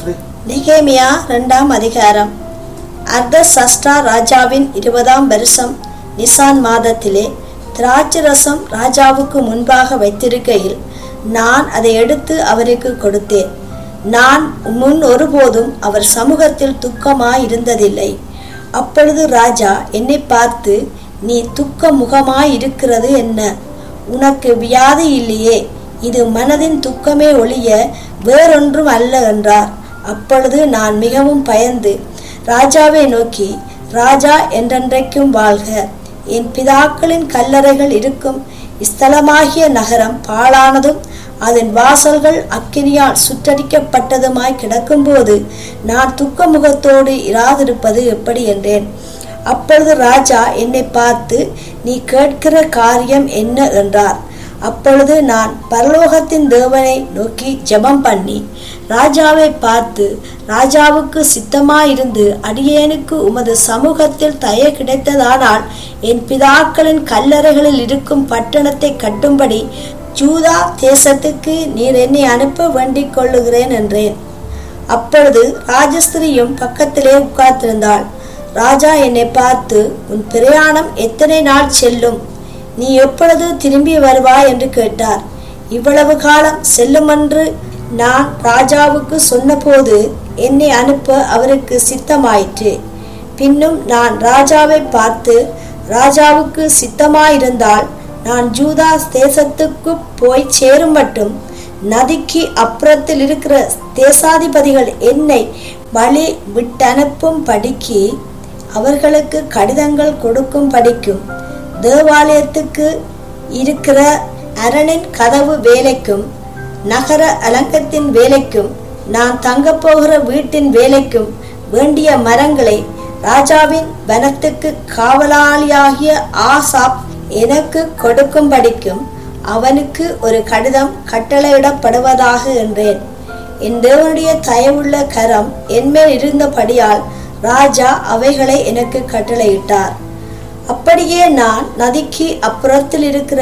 மூன்று நெகேமியா இரண்டாம் அதிகாரம் அர்த சஷ்டா ராஜாவின் இருபதாம் வருஷம் நிசான் மாதத்திலே திராட்சரசம் ராஜாவுக்கு முன்பாக வைத்திருக்கையில் நான் அதை எடுத்து அவருக்கு கொடுத்தேன் நான் முன் ஒருபோதும் அவர் சமூகத்தில் துக்கமாயிருந்ததில்லை அப்பொழுது ராஜா என்னை பார்த்து நீ துக்க முகமாயிருக்கிறது என்ன உனக்கு வியாதி இல்லையே இது மனதின் துக்கமே ஒழிய வேறொன்றும் அல்ல என்றார் அப்பொழுது நான் மிகவும் பயந்து ராஜாவை நோக்கி ராஜா என்றென்றைக்கும் வாழ்க என் பிதாக்களின் கல்லறைகள் இருக்கும் ஸ்தலமாகிய நகரம் பாழானதும் அதன் வாசல்கள் அக்கினியால் சுற்றடிக்கப்பட்டதுமாய் கிடக்கும்போது நான் துக்க முகத்தோடு இராதிருப்பது எப்படி என்றேன் அப்பொழுது ராஜா என்னை பார்த்து நீ கேட்கிற காரியம் என்ன என்றார் அப்பொழுது நான் பரலோகத்தின் தேவனை நோக்கி ஜெபம் பண்ணி ராஜாவை பார்த்து ராஜாவுக்கு சித்தமாயிருந்து அடியேனுக்கு உமது சமூகத்தில் தய கிடைத்ததானால் என் பிதாக்களின் கல்லறைகளில் இருக்கும் பட்டணத்தை கட்டும்படி ஜூதா தேசத்துக்கு நீர் என்னை அனுப்ப வேண்டிக் கொள்ளுகிறேன் என்றேன் அப்பொழுது ராஜஸ்திரியும் பக்கத்திலே உட்கார்ந்திருந்தாள் ராஜா என்னை பார்த்து உன் பிரயாணம் எத்தனை நாள் செல்லும் நீ எப்பொழுது திரும்பி வருவாய் என்று கேட்டார் இவ்வளவு காலம் செல்லுமென்று நான் ராஜாவுக்கு சொன்னபோது என்னை அனுப்ப அவருக்கு சித்தமாயிற்று பின்னும் நான் ராஜாவை பார்த்து ராஜாவுக்கு சித்தமாயிருந்தால் நான் ஜூதாஸ் தேசத்துக்கு போய் சேரும் மட்டும் நதிக்கு அப்புறத்தில் இருக்கிற தேசாதிபதிகள் என்னை வழி விட்டனுப்பும் படிக்கு அவர்களுக்கு கடிதங்கள் கொடுக்கும் படிக்கும் தேவாலயத்துக்கு இருக்கிற அரணின் கதவு வேலைக்கும் நகர அலங்கத்தின் வேலைக்கும் நான் தங்கப் போகிற வீட்டின் வேலைக்கும் வேண்டிய மரங்களை ராஜாவின் வனத்துக்கு காவலாளியாகிய ஆசாப் எனக்கு கொடுக்கும்படிக்கும் அவனுக்கு ஒரு கடிதம் கட்டளையிடப்படுவதாக என்றேன் என் தேவனுடைய தயவுள்ள கரம் என்மேல் இருந்தபடியால் ராஜா அவைகளை எனக்கு கட்டளையிட்டார் அப்படியே நான் நதிக்கு அப்புறத்தில் இருக்கிற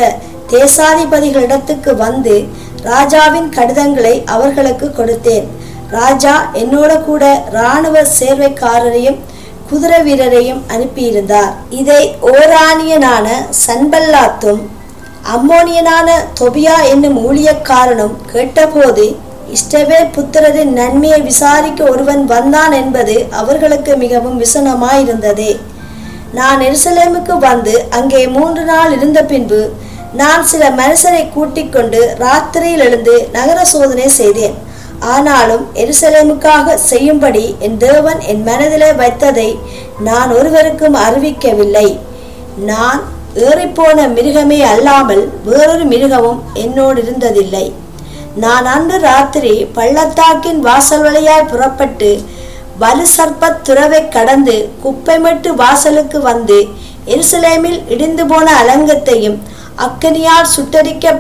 தேசாதிபதிகளிடத்துக்கு வந்து ராஜாவின் கடிதங்களை அவர்களுக்கு கொடுத்தேன் ராஜா என்னோட கூட இராணுவ சேர்வைக்காரரையும் குதிரை வீரரையும் அனுப்பியிருந்தார் இதை ஓரானியனான சன்பல்லாத்தும் அம்மோனியனான தொபியா என்னும் ஊழியக்காரனும் கேட்டபோது இஷ்டவேல் புத்திரரின் நன்மையை விசாரிக்க ஒருவன் வந்தான் என்பது அவர்களுக்கு மிகவும் விசனமாயிருந்ததே நான் எருசலேமுக்கு வந்து அங்கே மூன்று நாள் இருந்த பின்பு நான் சில மனுஷரை கூட்டிக் கொண்டு ராத்திரியில் எழுந்து நகர சோதனை செய்தேன் ஆனாலும் எருசலேமுக்காக செய்யும்படி என் தேவன் என் மனதிலே வைத்ததை நான் ஒருவருக்கும் அறிவிக்கவில்லை நான் ஏறிப்போன மிருகமே அல்லாமல் வேறொரு மிருகமும் என்னோடு இருந்ததில்லை நான் அன்று ராத்திரி பள்ளத்தாக்கின் வாசல் வழியாய் புறப்பட்டு வலு சர்ப்பத் துறவை கடந்து குப்பைமட்டு வாசலுக்கு வந்து எருசலேமில் இடிந்து போன அலங்கத்தையும் அக்கனியால் சுட்டரிக்க